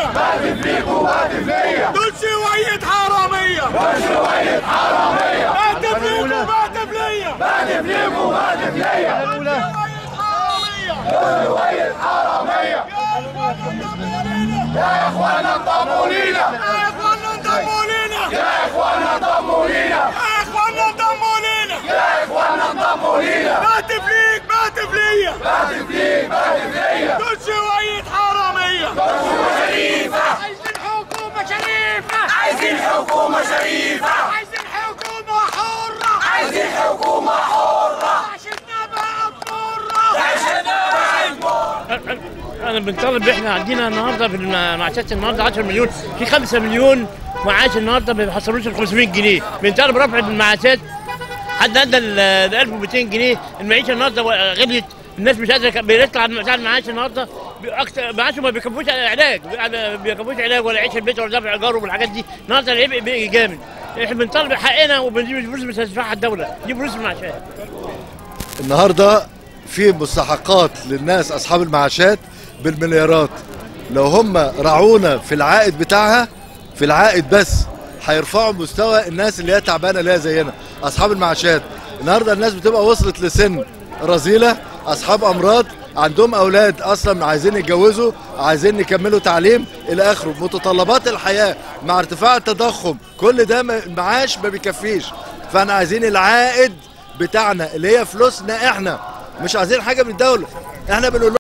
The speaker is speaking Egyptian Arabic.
حرامية بهدف فيك وبهدف ليا دول شوية حرامية شوية حرامية بهدف ليك وبهدف ليا بهدف فيك وبهدف ليا شوية حرامية شوية حرامية يا اخوانا انضموا لينا يا اخوانا انضموا لينا يا اخوانا انضموا لينا يا اخوانا انضموا لينا يا اخوانا انضموا لينا يا اخوانا انضموا لينا بهدف ليك بهدف ليا بهدف ليك بهدف ليا دول شوية حرامية شريفة عايزين حكومة شريفة عايزين حكومة شريفة عايزين حكومة حرة عايزين حكومة حرة عشتنا بقت مرة عشنا بعد انا بنطالب احنا عندنا النهارده في المعاشات النهارده 10 مليون في 5 مليون معاش النهارده ما بيحصلوش ال 500 جنيه بنطالب رفع المعاشات حد ادى ال 1200 جنيه المعيشه النهارده غليت الناس مش قادره بيطلع بتاع المعاش النهارده اكتر معاشه ما بيكفوش علاج ما بيكفوش علاج ولا عيش البيت ولا دفع ايجار والحاجات دي النهارده العبء بقى جامد احنا بنطالب حقنا وبنجيب فلوس مش هتدفعها الدوله دي فلوس المعاشات النهارده في مستحقات للناس اصحاب المعاشات بالمليارات لو هم رعونا في العائد بتاعها في العائد بس هيرفعوا مستوى الناس اللي هي تعبانه اللي هي زينا اصحاب المعاشات النهارده الناس بتبقى وصلت لسن رذيله اصحاب امراض عندهم اولاد اصلا عايزين يتجوزوا عايزين يكملوا تعليم الى اخره متطلبات الحياه مع ارتفاع التضخم كل ده ما- المعاش ما بيكفيش فاحنا عايزين العائد بتاعنا اللي هي فلوسنا احنا مش عايزين حاجه من الدوله احنا بنقول